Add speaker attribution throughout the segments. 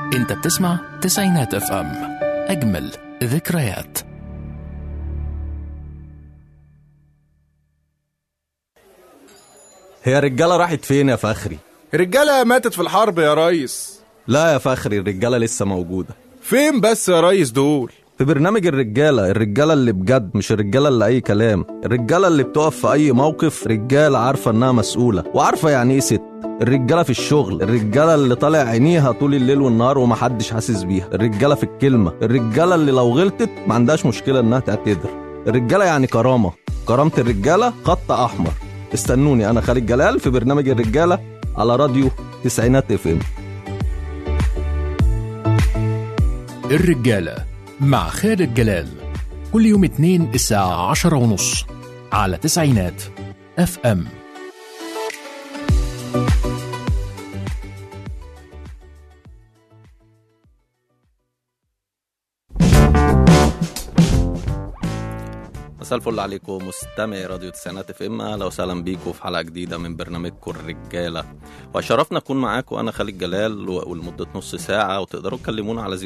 Speaker 1: انت بتسمع تسعينات اف ام اجمل ذكريات
Speaker 2: هي الرجالة راحت فين يا فخري؟
Speaker 3: الرجالة ماتت في الحرب يا ريس
Speaker 2: لا يا فخري الرجالة لسه موجودة
Speaker 3: فين بس يا ريس دول
Speaker 2: في برنامج الرجالة الرجالة اللي بجد مش الرجالة اللي أي كلام الرجالة اللي بتقف في أي موقف رجالة عارفة إنها مسؤولة وعارفة يعني إيه ست الرجالة في الشغل الرجالة اللي طالع عينيها طول الليل والنهار ومحدش حاسس بيها الرجالة في الكلمة الرجالة اللي لو غلطت ما عندهاش مشكلة إنها تعتذر الرجالة يعني كرامة كرامة الرجالة خط أحمر استنوني أنا خالد جلال في برنامج الرجالة على راديو تسعينات اف ام
Speaker 1: الرجالة مع خالد جلال كل يوم اثنين الساعة عشرة ونص على تسعينات اف ام
Speaker 2: مساء الفل عليكم مستمعي راديو تسعينات اف ام اهلا وسهلا بيكم في حلقه جديده من برنامجكم الرجاله وشرفنا اكون معاكم انا خالد جلال و- ولمده نص ساعه وتقدروا تكلمونا على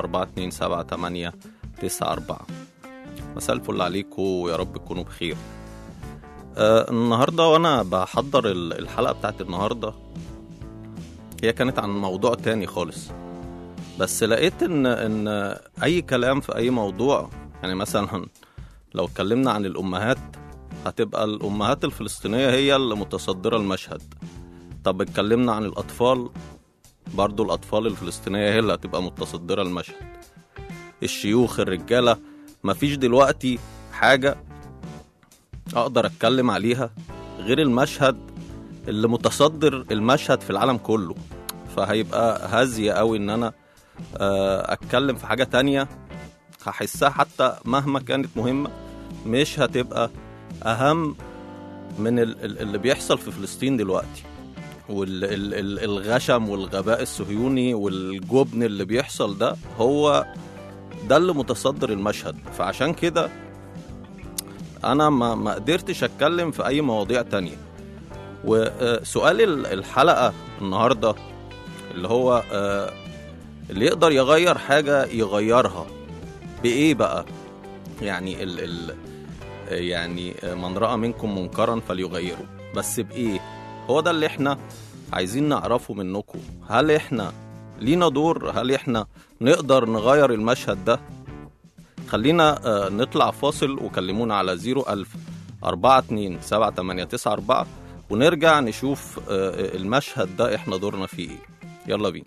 Speaker 2: 004278994 مساء الفل عليكم ويا رب تكونوا بخير آه النهارده وانا بحضر ال- الحلقه بتاعت النهارده هي كانت عن موضوع تاني خالص بس لقيت ان ان اي كلام في اي موضوع يعني مثلا لو اتكلمنا عن الامهات هتبقى الامهات الفلسطينيه هي اللي متصدره المشهد طب اتكلمنا عن الاطفال برضو الاطفال الفلسطينيه هي اللي هتبقى متصدره المشهد الشيوخ الرجاله مفيش دلوقتي حاجه اقدر اتكلم عليها غير المشهد اللي متصدر المشهد في العالم كله فهيبقى هزي قوي ان انا آه، اتكلم في حاجه تانية هحسها حتى مهما كانت مهمه مش هتبقى اهم من ال- ال- اللي بيحصل في فلسطين دلوقتي والغشم والغباء الصهيوني والجبن اللي بيحصل ده هو ده اللي متصدر المشهد فعشان كده انا ما ما قدرتش اتكلم في اي مواضيع تانية وسؤال ال- الحلقه النهارده اللي هو آه، اللي يقدر يغير حاجه يغيرها بايه بقى يعني ال ال يعني من راى منكم منكرا فليغيره بس بايه هو ده اللي احنا عايزين نعرفه منكم هل احنا لينا دور هل احنا نقدر نغير المشهد ده خلينا آه، نطلع فاصل وكلمونا على 01000 42 7894 ونرجع نشوف آه، المشهد ده احنا دورنا فيه ايه يلا بينا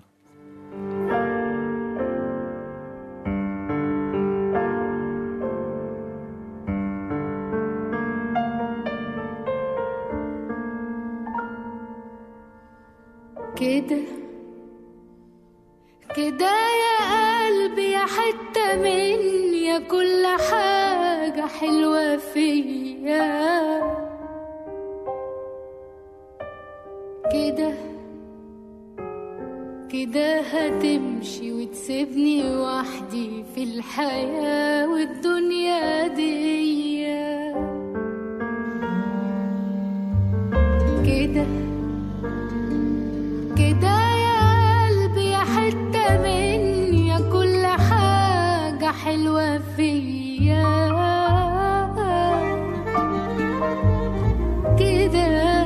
Speaker 4: كده كده يا قلبي يا حتة مني يا كل حاجة حلوة فيا كده كده هتمشي وتسيبني وحدي في الحياة والدنيا دي كده كده يا قلبي يا حتة مني يا كل حاجة حلوة فيا كده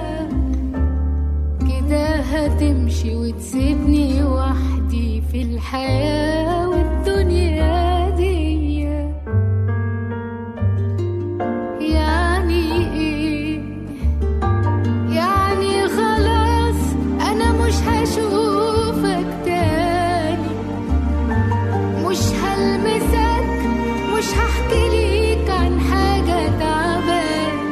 Speaker 4: كده هتمشي وتسيبني وحدي في الحياة والدنيا دي يعني ايه يعني خلاص انا مش هشوفك تاني مش هلمسك مش هحكي ليك عن حاجة تعبان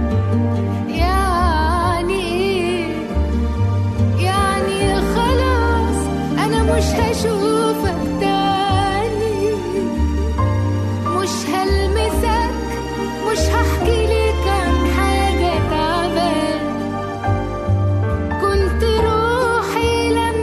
Speaker 4: يعني ايه يعني خلاص انا مش هشوفك تاني مش هلمسك مش هحكي ليك عن حاجة تعبان كنت روحي لما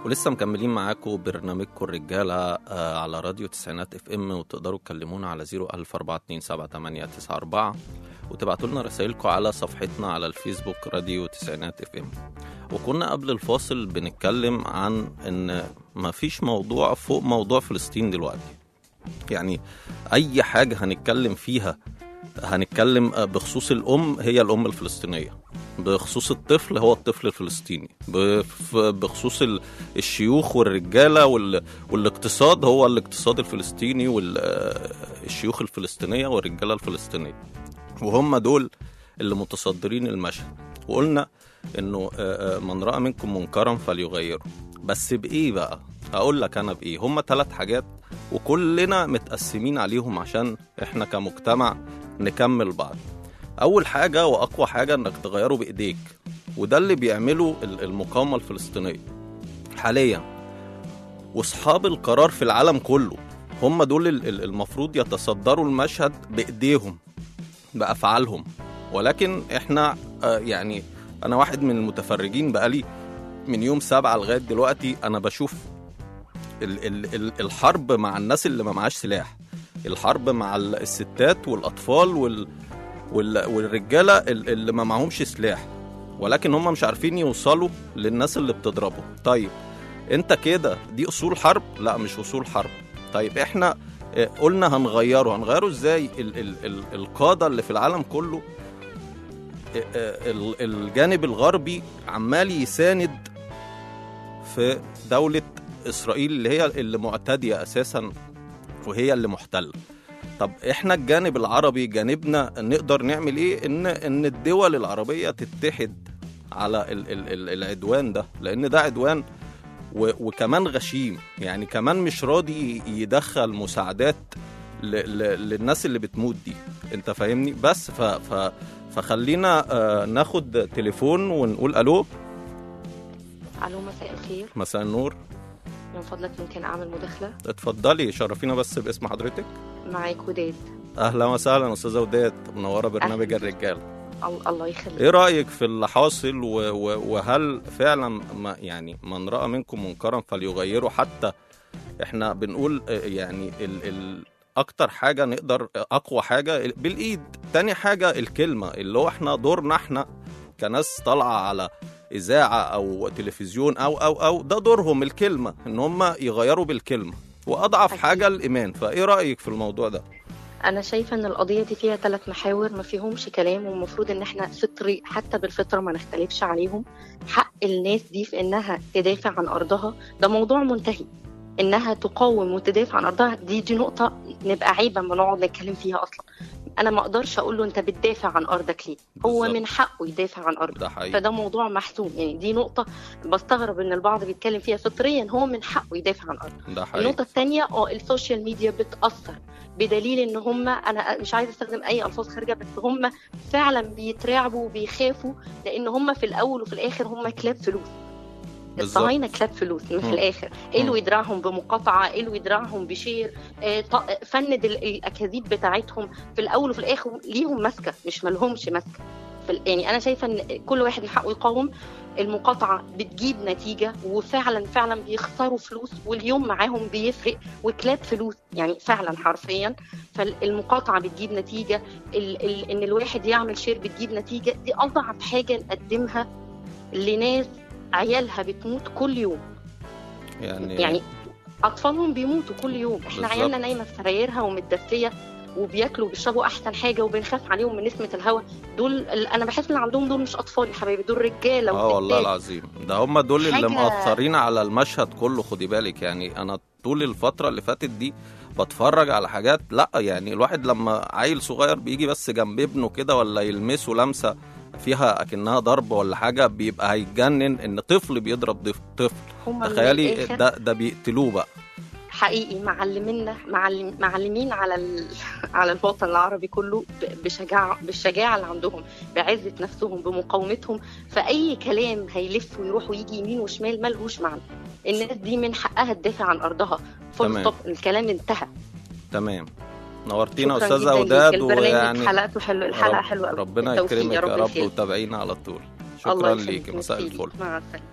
Speaker 2: ولسه مكملين معاكم برنامجكم الرجالة آه، على راديو تسعينات اف ام وتقدروا تكلمونا على 014278994 وتبعتوا لنا رسائلكم على صفحتنا على الفيسبوك راديو تسعينات اف ام وكنا قبل الفاصل بنتكلم عن ان مفيش موضوع فوق موضوع فلسطين دلوقتي يعني اي حاجة هنتكلم فيها هنتكلم بخصوص الام هي الام الفلسطينيه بخصوص الطفل هو الطفل الفلسطيني بف- بخصوص ال- الشيوخ والرجاله وال- والاقتصاد هو الاقتصاد الفلسطيني والشيوخ الفلسطينيه والرجاله الفلسطينيه وهم دول اللي متصدرين المشهد وقلنا انه آه، آه، من راى منكم منكرا فليغيره بس بايه بقى هقول لك انا بايه هم ثلاث حاجات وكلنا متقسمين عليهم عشان احنا كمجتمع نكمل بعض اول حاجه واقوى حاجه انك تغيره بايديك وده اللي بيعمله ال- المقاومه الفلسطينيه حاليا واصحاب القرار في العالم كله هم دول ال- ال- المفروض يتصدروا المشهد بايديهم بافعالهم ولكن احنا آه، يعني انا واحد من المتفرجين بقالي من يوم سبعة لغايه دلوقتي انا بشوف ال ال ال الحرب مع الناس اللي ما معاش سلاح الحرب مع ال- الستات والاطفال وال وال والرجاله ال- اللي ما معهمش سلاح ولكن هم مش عارفين يوصلوا للناس اللي بتضربهم طيب انت كده دي اصول حرب لا مش اصول حرب طيب احنا آه، قلنا هنغيره هنغيره ازاي ال ال ال القاده اللي في العالم كله آه، آه، ال- الجانب الغربي عمال يساند في دولة إسرائيل اللي هي اللي معتدية أساسا وهي اللي محتلة طب احنا الجانب العربي جانبنا نقدر نعمل ايه ان ان الدول العربية تتحد على ال ال ال العدوان ده لان ده عدوان و وكمان غشيم يعني كمان مش راضي يدخل مساعدات ل ل للناس اللي بتموت دي انت فاهمني بس ف ف فخلينا آه ناخد تليفون ونقول الو
Speaker 5: الو مساء الخير
Speaker 2: مساء النور
Speaker 5: من فضلك ممكن اعمل مداخله
Speaker 2: اتفضلي شرفينا بس باسم حضرتك
Speaker 5: معاك وداد
Speaker 2: اهلا وسهلا استاذه وداد منوره برنامج
Speaker 5: أهلاً.
Speaker 2: الرجال
Speaker 5: ال- الله يخليك
Speaker 2: ايه رايك في اللي حاصل و... و... وهل فعلا ما يعني من راى منكم منكرا فليغيره حتى احنا بنقول آه، يعني ال... ال... اكتر حاجه نقدر اقوى حاجه بالايد تاني حاجه الكلمه اللي هو احنا دورنا احنا كناس طالعه على اذاعه او تلفزيون او او او ده دورهم الكلمه ان هم يغيروا بالكلمه واضعف
Speaker 5: أكيد.
Speaker 2: حاجه الايمان فايه رايك في الموضوع ده
Speaker 5: انا شايفه ان القضيه دي فيها ثلاث محاور ما فيهمش كلام والمفروض ان احنا فطري حتى بالفطره ما نختلفش عليهم حق الناس دي في انها تدافع عن ارضها ده موضوع منتهي انها تقاوم وتدافع عن ارضها دي دي نقطه نبقى عيب اما نقعد نتكلم فيها اصلا انا ما اقدرش اقول له انت بتدافع عن ارضك ليه هو
Speaker 2: بالظبط.
Speaker 5: من حقه يدافع عن ارضه
Speaker 2: ده حقيقي
Speaker 5: فده موضوع محسوم يعني دي نقطه بستغرب ان البعض بيتكلم فيها فطريا هو من حقه يدافع عن ارضه
Speaker 2: ده حقيقي
Speaker 5: النقطة الثانية اه السوشيال ميديا بتأثر بدليل ان هم انا مش عايزه استخدم اي الفاظ خارجه بس هم فعلا بيترعبوا وبيخافوا لان هم في الاول وفي الاخر هم كلاب فلوس
Speaker 2: بالظبط.
Speaker 5: الصهاينه كلاب فلوس من
Speaker 2: مم.
Speaker 5: في الاخر ايه
Speaker 2: مم.
Speaker 5: اللي يدرعهم بمقاطعه ايه اللي يدرعهم بشير آه، ط- فند ال- الاكاذيب بتاعتهم في الاول وفي الاخر ليهم ماسكه مش مالهمش ماسكه في ال- يعني انا شايفه ان كل واحد من حقه يقاوم المقاطعه بتجيب نتيجه وفعلا فعلا بيخسروا فلوس واليوم معاهم بيفرق وكلاب فلوس يعني فعلا حرفيا فالمقاطعه بتجيب نتيجه ال ال ان الواحد يعمل شير بتجيب نتيجه دي اضعف حاجه نقدمها لناس عيالها بتموت كل يوم
Speaker 2: يعني
Speaker 5: يعني اطفالهم بيموتوا كل يوم احنا
Speaker 2: بالظبط.
Speaker 5: عيالنا نايمه في سرايرها ومتدفيه وبياكلوا وبيشربوا احسن حاجه وبنخاف عليهم من نسمه الهواء دول ال- انا بحس ان عندهم دول مش اطفال يا حبايبي دول رجاله
Speaker 2: اه والله
Speaker 5: وستات.
Speaker 2: العظيم ده هم دول اللي
Speaker 5: حاجة-
Speaker 2: مأثرين على المشهد كله خدي بالك يعني انا طول الفترة اللي فاتت دي بتفرج على حاجات لا يعني الواحد لما عيل صغير بيجي بس جنب ابنه كده ولا يلمسه لمسة فيها اكنها ضرب ولا حاجة بيبقى هيتجنن ان طفل بيضرب ضف- طفل
Speaker 5: هم من
Speaker 2: تخيلي
Speaker 5: الآخر
Speaker 2: ده ده بيقتلوه بقى
Speaker 5: حقيقي معلمينا معلم معلمين على ال... على الوطن العربي كله ب- بشجاعه بالشجاعه اللي عندهم بعزه نفسهم بمقاومتهم فاي كلام هيلف ويروح ويجي يمين وشمال ملهوش معنى الناس دي من حقها تدافع عن ارضها فول
Speaker 2: تمام.
Speaker 5: ستوب الكلام انتهى
Speaker 2: تمام نورتينا
Speaker 5: شكراً
Speaker 2: استاذة
Speaker 5: جداً
Speaker 2: وداد
Speaker 5: ليك. البرنامج
Speaker 2: ويعني
Speaker 5: حلقته حلو الحلقه
Speaker 2: رب-
Speaker 5: حلوه أوي.
Speaker 2: ربنا
Speaker 5: بالتوفيق
Speaker 2: يكرمك يا رب
Speaker 5: يخليك.
Speaker 2: وتابعينا على طول
Speaker 5: الله
Speaker 2: شكرا
Speaker 5: يخليك.
Speaker 2: ليكي مساء
Speaker 5: ميرسي.
Speaker 2: الفل
Speaker 5: مع السلامه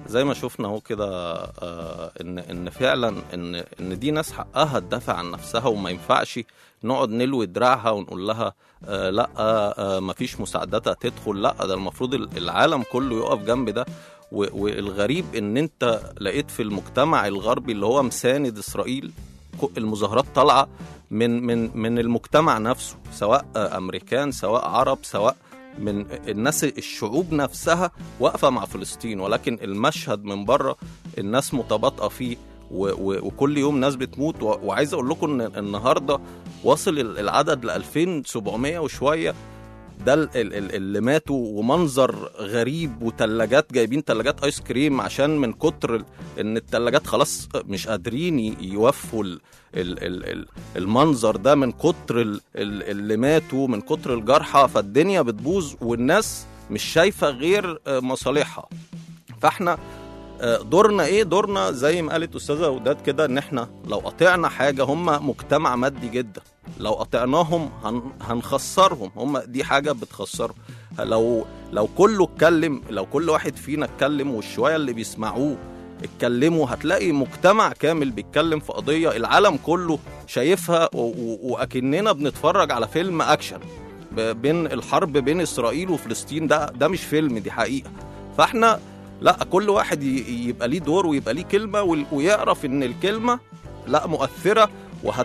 Speaker 2: زي ما شفنا اهو كده آه، ان ان فعلا ان ان دي ناس حقها تدافع عن نفسها وما ينفعش نقعد نلوي دراعها ونقول لها آه لا آه مفيش مساعدات هتدخل لا ده المفروض ال- العالم كله يقف جنب ده و- والغريب ان انت لقيت في المجتمع الغربي اللي هو مساند اسرائيل ك- المظاهرات طالعه من من من المجتمع نفسه سواء آه، امريكان سواء عرب سواء من الناس الشعوب نفسها واقفه مع فلسطين ولكن المشهد من بره الناس متباطئه فيه و و وكل يوم ناس بتموت و وعايز اقول لكم ان النهارده واصل ال- العدد ل 2700 وشويه ده ال- ال- ال- اللي ماتوا ومنظر غريب وتلاجات جايبين تلاجات ايس كريم عشان من كتر ال- ان التلاجات خلاص مش قادرين ي- يوفوا ال ال ال ال المنظر ده من كتر ال ال اللي ماتوا من كتر الجرحى فالدنيا بتبوظ والناس مش شايفه غير آه، مصالحها فاحنا آه، دورنا ايه دورنا زي ما قالت استاذه وداد كده ان احنا لو قطعنا حاجه هم مجتمع مادي جدا لو قطعناهم هن هنخسرهم هم دي حاجه بتخسرهم لو لو كله اتكلم لو كل واحد فينا اتكلم والشويه اللي بيسمعوه اتكلموا هتلاقي مجتمع كامل بيتكلم في قضيه العالم كله شايفها و- و- واكننا بنتفرج على فيلم اكشن ب- بين الحرب بين اسرائيل وفلسطين ده ده مش فيلم دي حقيقه فاحنا لا كل واحد ي- يبقى ليه دور ويبقى ليه كلمه وال- ويعرف ان الكلمه لا مؤثره وهت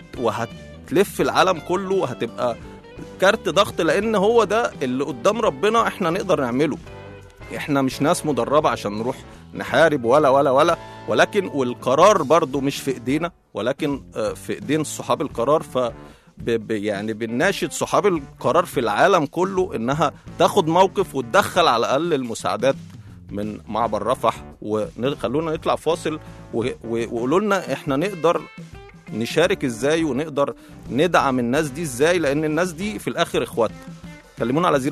Speaker 2: وهتلف العالم كله وهتبقى كارت ضغط لان هو ده اللي قدام ربنا احنا نقدر نعمله احنا مش ناس مدربه عشان نروح نحارب ولا ولا ولا ولكن والقرار برضو مش في ايدينا ولكن آه، في ايدين صحاب القرار ف ب- ب- يعني بنناشد صحاب القرار في العالم كله انها تاخد موقف وتدخل على الاقل المساعدات من معبر رفح وخلونا نطلع فاصل و- و- وقولوا لنا احنا نقدر نشارك ازاي ونقدر ندعم الناس دي ازاي لان الناس دي في الاخر اخواتنا كلمونا على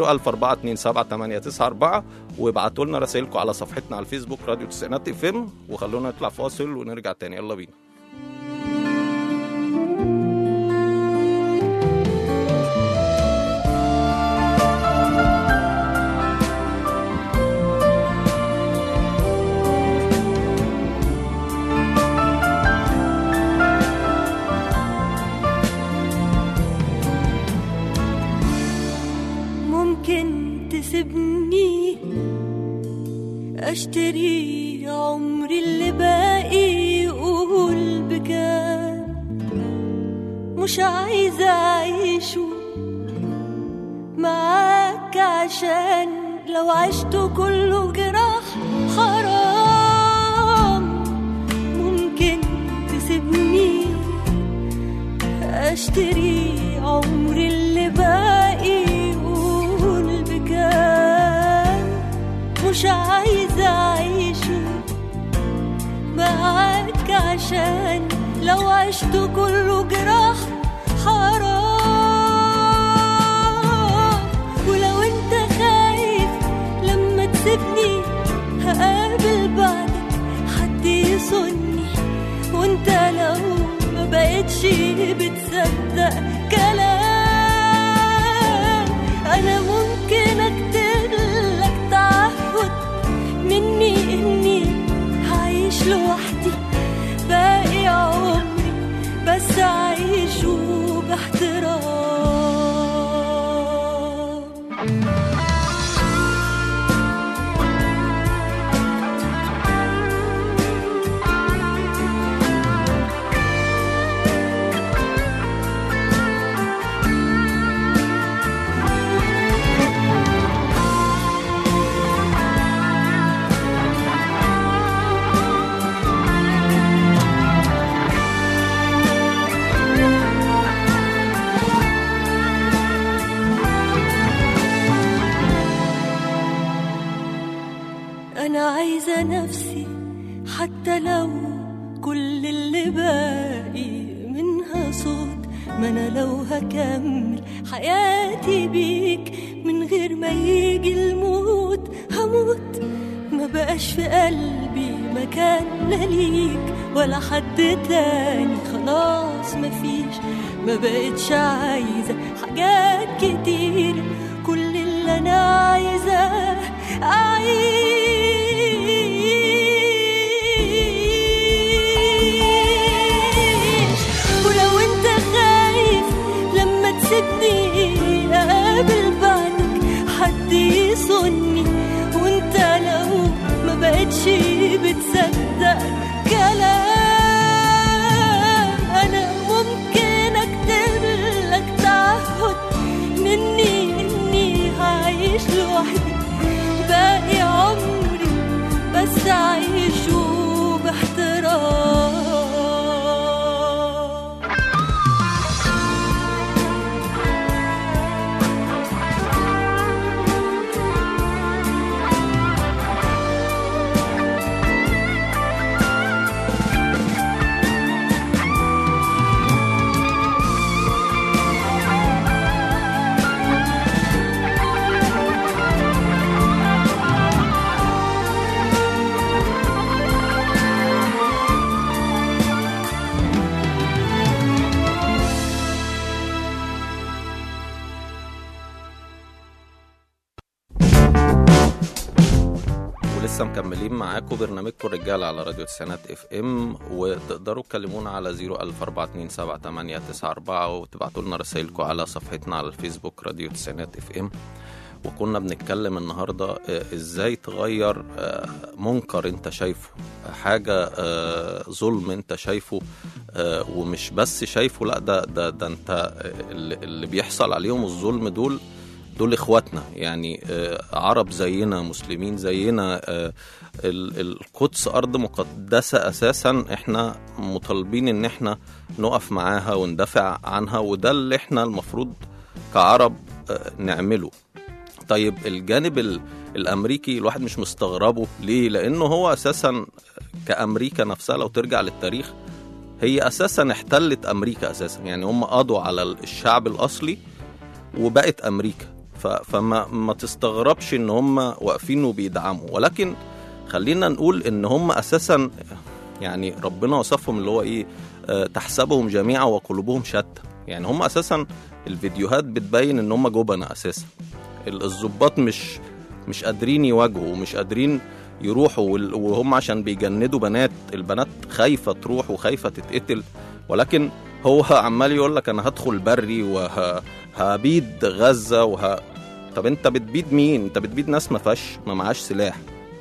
Speaker 2: 004278994 وابعتوا لنا رسائلكم على صفحتنا على الفيسبوك راديو تسعينات اف ام وخلونا نطلع فاصل ونرجع تاني يلا بينا
Speaker 6: ممكن تسيبني اشتري عمري اللي باقي قول بكام مش عايزة اعيشه معاك عشان لو عشت كله جراح حرام ممكن تسيبني اشتري عمري اللي باقي قول بكام مش عايزة اعيشه معاك عشان لو عشت كله جراح حرام ولو انت خايف لما تسيبني هقابل بعدك حد يصني وانت لو ما بقتش بتصدق كلام انا ممكن اكتب لك تعهد مني اني هعيش لوحدي باقي عمري بس اعيشه باحترام أنا عايزة نفسي حتى لو كل اللي باقي منها صوت ما أنا لو هكمل حياتي بيك من غير ما يجي الموت هموت ما بقاش في قلبي مكان لا ليك ولا حد تاني خلاص مفيش ما بقتش عايزة حاجات كتير كل اللي أنا عايزاه أعيش وحدي باقي عمري بس أعيشه باحترام
Speaker 2: ولسه مكملين معاكم برنامجكم الرجاله على راديو تسعينات اف ام وتقدروا تكلمونا على 014278994 وتبعتوا لنا رسائلكم على صفحتنا على الفيسبوك راديو تسعينات اف ام وكنا بنتكلم النهارده آه، ازاي تغير آه، منكر انت شايفه حاجه آه، ظلم انت شايفه آه، ومش بس شايفه لا ده ده ده انت آه، اللي اللي بيحصل عليهم الظلم دول دول اخواتنا يعني آه، عرب زينا مسلمين زينا آه، ال- القدس ارض مقدسه اساسا احنا مطالبين ان احنا نقف معاها وندافع عنها وده اللي احنا المفروض كعرب آه، نعمله طيب الجانب ال- الامريكي الواحد مش مستغربه ليه لانه هو اساسا كامريكا نفسها لو ترجع للتاريخ هي اساسا احتلت امريكا اساسا يعني هم قضوا على الشعب الاصلي وبقت امريكا ف- فما ما تستغربش ان هم واقفين وبيدعموا ولكن خلينا نقول ان هم اساسا يعني ربنا وصفهم اللي هو ايه آه، تحسبهم جميعا وقلوبهم شتى يعني هم اساسا الفيديوهات بتبين ان هم جبنة اساسا ال- الضباط مش مش قادرين يواجهوا ومش قادرين يروحوا وال- وهم عشان بيجندوا بنات البنات خايفة تروح وخايفة تتقتل ولكن هو عمال يقول لك انا هدخل بري وهبيد غزة وه... طب انت بتبيد مين انت بتبيد ناس ما فيهاش ما معاش سلاح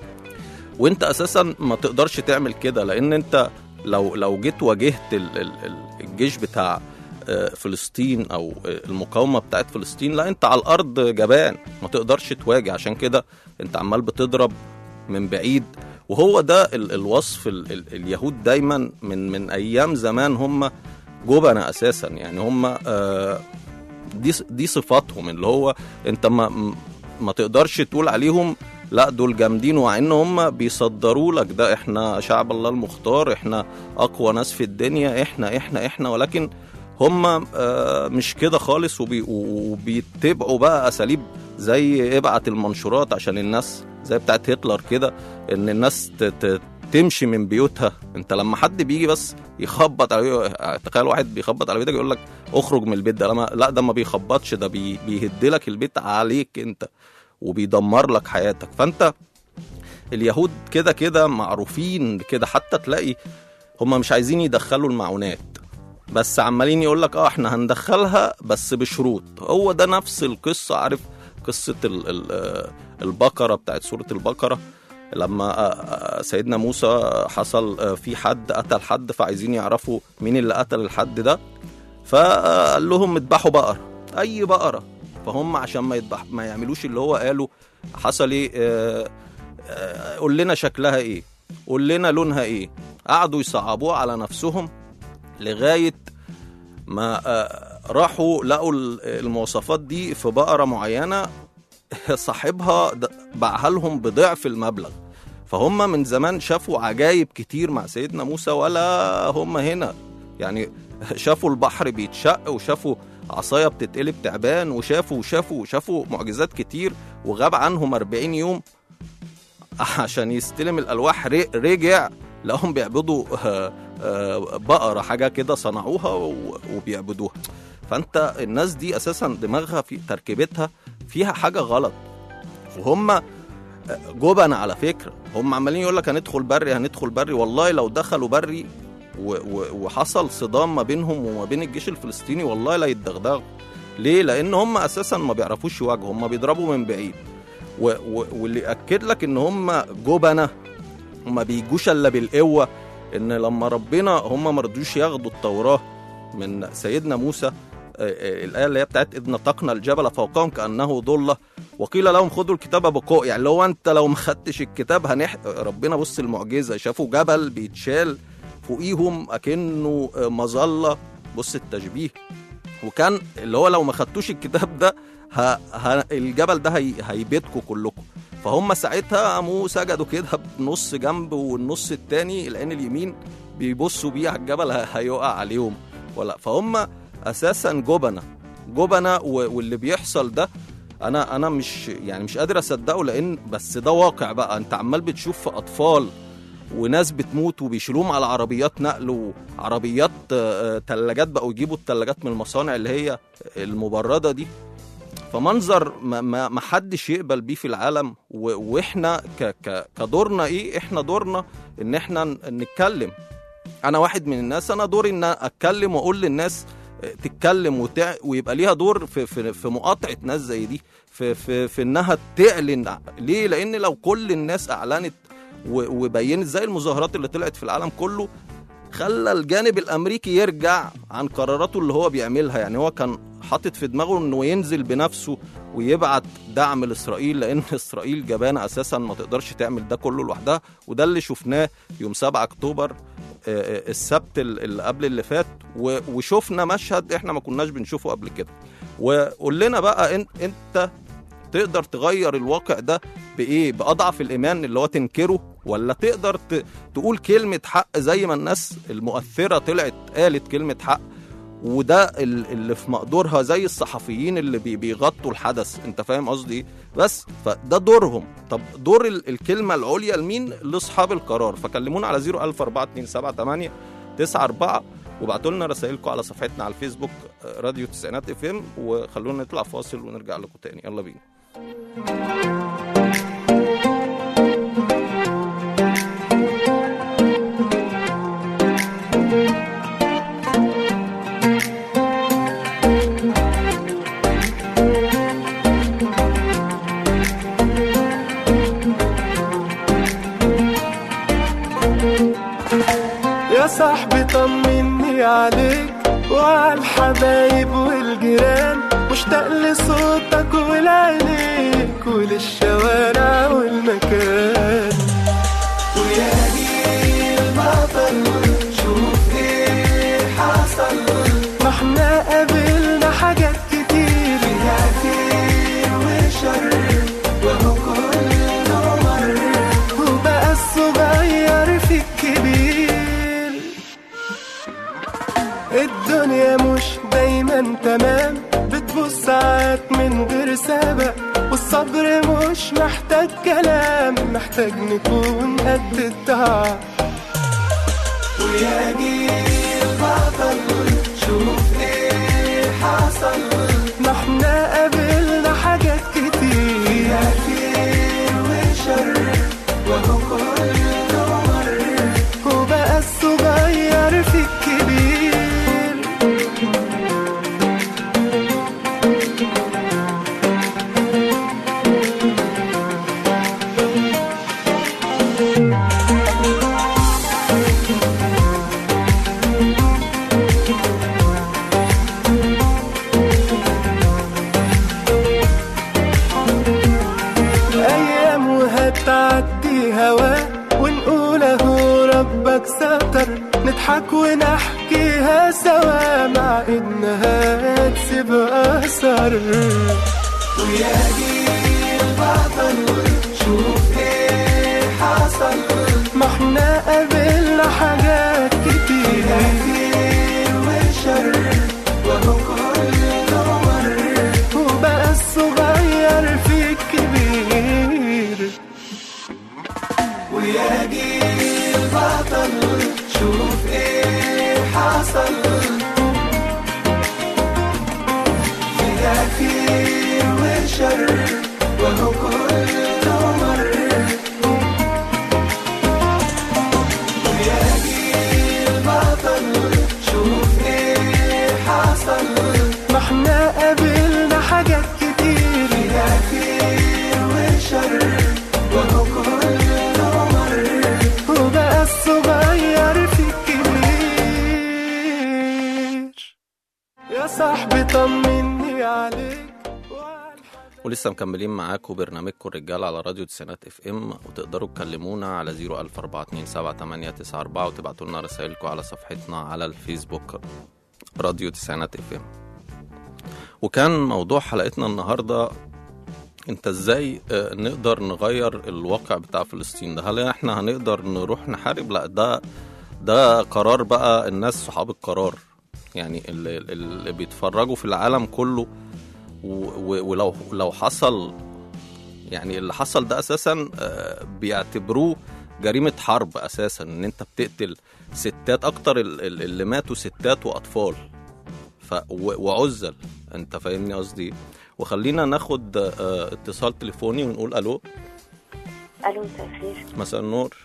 Speaker 2: وانت اساسا ما تقدرش تعمل كده لان انت لو لو جيت واجهت ال- ال- ال- الجيش بتاع آه، فلسطين او آه، المقاومه بتاعت فلسطين لا انت على الارض جبان ما تقدرش تواجه عشان كده انت عمال بتضرب من بعيد وهو ده ال- الوصف ال- ال- اليهود دايما من من ايام زمان هم جبنة اساسا يعني هم آه، دي دي صفاتهم اللي هو انت ما ما تقدرش تقول عليهم لا دول جامدين ومع ان هم بيصدروا لك ده احنا شعب الله المختار احنا اقوى ناس في الدنيا احنا احنا احنا ولكن هم آه، مش كده خالص وبي وبيتبعوا بقى اساليب زي ابعت المنشورات عشان الناس زي بتاعت هتلر كده ان الناس ت- ت- تمشي من بيوتها انت لما حد بيجي بس يخبط على تخيل واحد بيخبط على بيتك يقول لك اخرج من البيت ده لما لا ده ما بيخبطش ده بي... بيهد لك البيت عليك انت وبيدمر لك حياتك فانت اليهود كده كده معروفين كده حتى تلاقي هم مش عايزين يدخلوا المعونات بس عمالين يقول لك اه احنا هندخلها بس بشروط هو ده نفس القصه عارف قصه ال ال آه، البقره بتاعت سوره البقره لما آه، آه، سيدنا موسى حصل آه، في حد قتل حد فعايزين يعرفوا مين اللي قتل الحد ده فقال لهم اذبحوا بقره اي بقره فهم عشان ما يذبح ما يعملوش اللي هو قاله حصل ايه آه، آه، قول لنا شكلها ايه قول لنا لونها ايه قعدوا يصعبوه على نفسهم لغايه ما آه، راحوا لقوا ال- المواصفات دي في بقره معينه صاحبها د- باعها لهم بضعف المبلغ فهم من زمان شافوا عجايب كتير مع سيدنا موسى ولا هم هنا يعني شافوا البحر بيتشق وشافوا عصاية بتتقلب تعبان وشافوا وشافوا وشافوا معجزات كتير وغاب عنهم 40 يوم عشان يستلم الألواح ر- رجع لقاهم بيعبدوا آه، آه، بقرة حاجة كده صنعوها و- وبيعبدوها فأنت الناس دي أساسا دماغها في تركيبتها فيها حاجة غلط وهم جبن على فكرة هم عمالين يقول لك هندخل بري هندخل بري والله لو دخلوا بري و و وحصل صدام ما بينهم وما بين الجيش الفلسطيني والله لا يتدغدغوا ليه؟ لأن هم أساسا ما بيعرفوش يواجهوا هم بيضربوا من بعيد و و واللي يأكد لك إن هم جبنة هم بيجوش إلا بالقوة إن لما ربنا هم ما رضوش ياخدوا التوراة من سيدنا موسى آه، الايه اللي هي بتاعت اذ نطقنا الجبل فوقهم كانه ضله وقيل لهم خذوا الكتاب بقوه يعني لو انت لو ما خدتش الكتاب هنح ربنا بص المعجزه شافوا جبل بيتشال فوقيهم اكنه آه، مظله بص التشبيه وكان اللي هو لو ما خدتوش الكتاب ده ه... ه... الجبل ده هي... هيبيدكم كلكم فهم ساعتها قاموا سجدوا كده بنص جنب والنص التاني العين اليمين بيبصوا بيه على الجبل ه- هيقع عليهم ولا فهم اساسا جبنه جبنه و... واللي بيحصل ده انا انا مش يعني مش قادر اصدقه لان بس ده واقع بقى انت عمال بتشوف في اطفال وناس بتموت وبيشيلوهم على عربيات نقل وعربيات آه، آه، تلاجات بقوا يجيبوا التلاجات من المصانع اللي هي المبرده دي فمنظر ما, ما, ما حدش يقبل بيه في العالم و- واحنا ك ك كدورنا ايه احنا دورنا ان احنا ن- نتكلم انا واحد من الناس انا دوري ان اتكلم واقول للناس آه، تتكلم وتع... ويبقى ليها دور في في في مقاطعه ناس زي دي في في في انها تعلن ليه لان لو كل الناس اعلنت و- وبينت زي المظاهرات اللي طلعت في العالم كله خلى الجانب الامريكي يرجع عن قراراته اللي هو بيعملها يعني هو كان حاطط في دماغه انه ينزل بنفسه ويبعت دعم لاسرائيل لان اسرائيل جبانه اساسا ما تقدرش تعمل ده كله لوحدها وده اللي شفناه يوم 7 اكتوبر آه، آه، السبت ال- اللي قبل اللي فات و- وشفنا مشهد احنا ما كناش بنشوفه قبل كده وقول لنا بقى انت انت تقدر تغير الواقع ده بايه باضعف الايمان اللي هو تنكره ولا تقدر ت... تقول كلمه حق زي ما الناس المؤثره طلعت قالت كلمه حق وده ال- اللي في مقدورها زي الصحفيين اللي بي- بيغطوا الحدث انت فاهم قصدي ايه بس فده دورهم طب دور ال- الكلمه العليا لمين لاصحاب القرار فكلمونا على 01427 94 وابعتوا لنا رسائلكم على صفحتنا على الفيسبوك آه، راديو تسعينات اف ام وخلونا نطلع فاصل ونرجع لكم تاني يلا بينا
Speaker 7: يا صاحبي طمني عليك وعلى الحبايب والجيران مشتاق لصوتك ولعينيك وللشوارع والمكان ويا جيل المطر شوف ايه حصل ما احنا قابلنا حاجات كتير فيها خير وشر وهو كله مر وبقى الصغير في الكبير الدنيا مش دايما تمام بتبص ساعات من غير سبب والصبر مش محتاج كلام محتاج نكون قد التعب ويا جيل بطل شوف ايه حصل ما احنا قابلنا حاجات كتير فيها خير وشر وهو كله مر وبقى الصغير في الكبير أيام وهتعدي هوا ونقول أهو ربك ستر نضحك ونحكيها سوا مع إنها تسيب أثر ويا جيل بطل شوف إيه حصل ما احنا قابلنا حاجات كتير خير وشر وهو كله مر وبقى الصغير في الكبير ويا جيل بطل شوف ايه حصل فيها خير وشر وهو كله مر ويا جيل بطل شوف ايه حصل ما احنا قابلنا حاجات كتير فيها خير وشر وهو كله مر طمني عليك وعلى
Speaker 2: ولسه مكملين معاكم برنامجكم الرجال على راديو تسعينات اف ام وتقدروا تكلمونا على 014278994 وتبعتوا لنا رسائلكم على صفحتنا على الفيسبوك راديو تسعينات اف ام وكان موضوع حلقتنا النهارده انت ازاي آه، نقدر نغير الواقع بتاع فلسطين ده هل احنا هنقدر نروح نحارب لا ده ده قرار بقى الناس صحاب القرار يعني اللي, اللي بيتفرجوا في العالم كله و- و- ولو لو حصل يعني اللي حصل ده اساسا آه، بيعتبروه جريمه حرب اساسا ان انت بتقتل ستات اكتر ال- ال- اللي ماتوا ستات واطفال ف و- وعزل انت فاهمني قصدي إيه؟ وخلينا ناخد آه، اتصال تليفوني ونقول الو
Speaker 8: الو مساء الخير
Speaker 2: مساء النور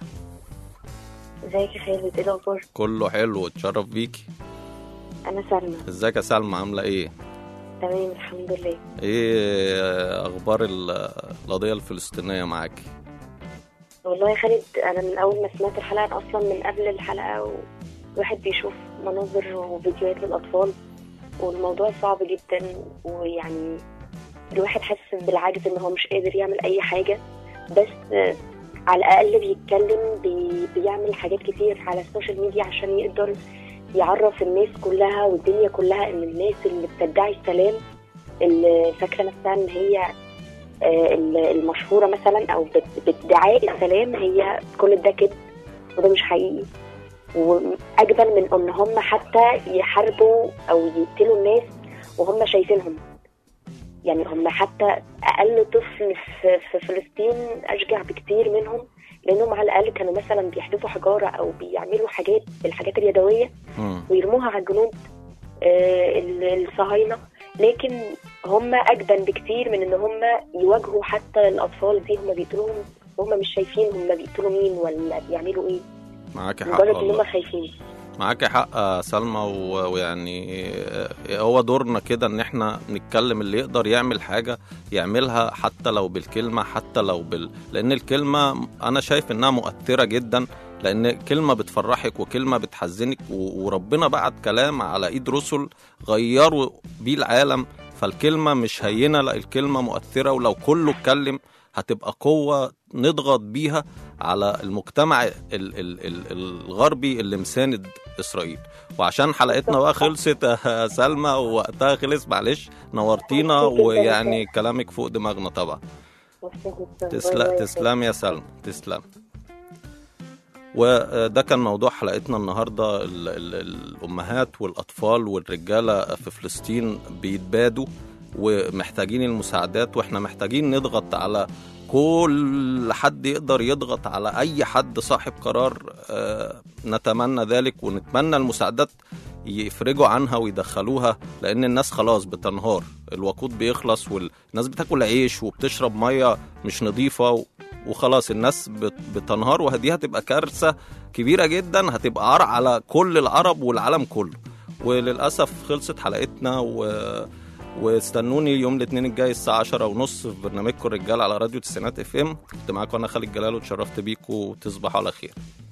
Speaker 8: ازيك يا خالد ايه الاخبار
Speaker 2: كله حلو اتشرف بيكي
Speaker 8: انا سلمى
Speaker 2: ازيك يا سلمى عامله ايه
Speaker 8: تمام الحمد لله
Speaker 2: ايه آه، اخبار ال- القضيه الفلسطينيه معاكي
Speaker 8: والله يا خالد انا من اول ما سمعت الحلقه أنا اصلا من قبل الحلقه الواحد بيشوف مناظر وفيديوهات للاطفال والموضوع صعب جدا ويعني الواحد حاسس بالعجز ان هو مش قادر يعمل اي حاجه بس آه، على الاقل بيتكلم بي بيعمل حاجات كتير على السوشيال ميديا عشان يقدر يعرف الناس كلها والدنيا كلها ان الناس اللي بتدعي السلام اللي فاكره نفسها ان هي آه، المشهوره مثلا او بت- بادعاء السلام هي كل ده كذب وده مش حقيقي واجمل من ان هم حتى يحاربوا او يقتلوا الناس وهم شايفينهم يعني هم حتى اقل طفل في, في فلسطين اشجع بكتير منهم لانهم على الاقل كانوا مثلا بيحدفوا حجاره او بيعملوا حاجات الحاجات اليدويه
Speaker 2: مم.
Speaker 8: ويرموها على الجنود آه، ال- الصهاينه لكن هم اجبن بكتير من ان هم يواجهوا حتى الاطفال دي هم بيقتلوهم وهم مش شايفين هم بيقتلوا مين ولا بيعملوا ايه
Speaker 2: معاكي حق
Speaker 8: مجرد ان
Speaker 2: والله
Speaker 8: هم خايفين
Speaker 2: معاكي حق يا سلمى و- ويعني آه، هو دورنا كده ان احنا نتكلم اللي يقدر يعمل حاجه يعملها حتى لو بالكلمه حتى لو بال لان الكلمه انا شايف انها مؤثره جدا لان كلمه بتفرحك وكلمه بتحزنك و- وربنا بعت كلام على ايد رسل غيروا بيه العالم فالكلمه مش هينه لا الكلمه مؤثره ولو كله اتكلم هتبقى قوه نضغط بيها على المجتمع ال ال ال الغربي اللي مساند اسرائيل وعشان حلقتنا بقى خلصت يا سلمى ووقتها خلص معلش نورتينا ويعني كلامك فوق دماغنا طبعا تسلم تسلم يا سلمى تسلم وده كان موضوع حلقتنا النهارده ال ال الامهات والاطفال والرجاله في فلسطين بيتبادوا ومحتاجين المساعدات واحنا محتاجين نضغط على كل حد يقدر يضغط على اي حد صاحب قرار آه، نتمنى ذلك ونتمنى المساعدات يفرجوا عنها ويدخلوها لان الناس خلاص بتنهار الوقود بيخلص والناس بتاكل عيش وبتشرب ميه مش نظيفه و- وخلاص الناس بت- بتنهار وهدي هتبقى كارثه كبيره جدا هتبقى عار على كل العرب والعالم كله وللاسف خلصت حلقتنا و... واستنوني يوم الاثنين الجاي الساعه 10 ونص في برنامجكم الرجال على راديو تسعينات اف ام كنت معاكم انا خالد جلال واتشرفت بيكم وتصبحوا على خير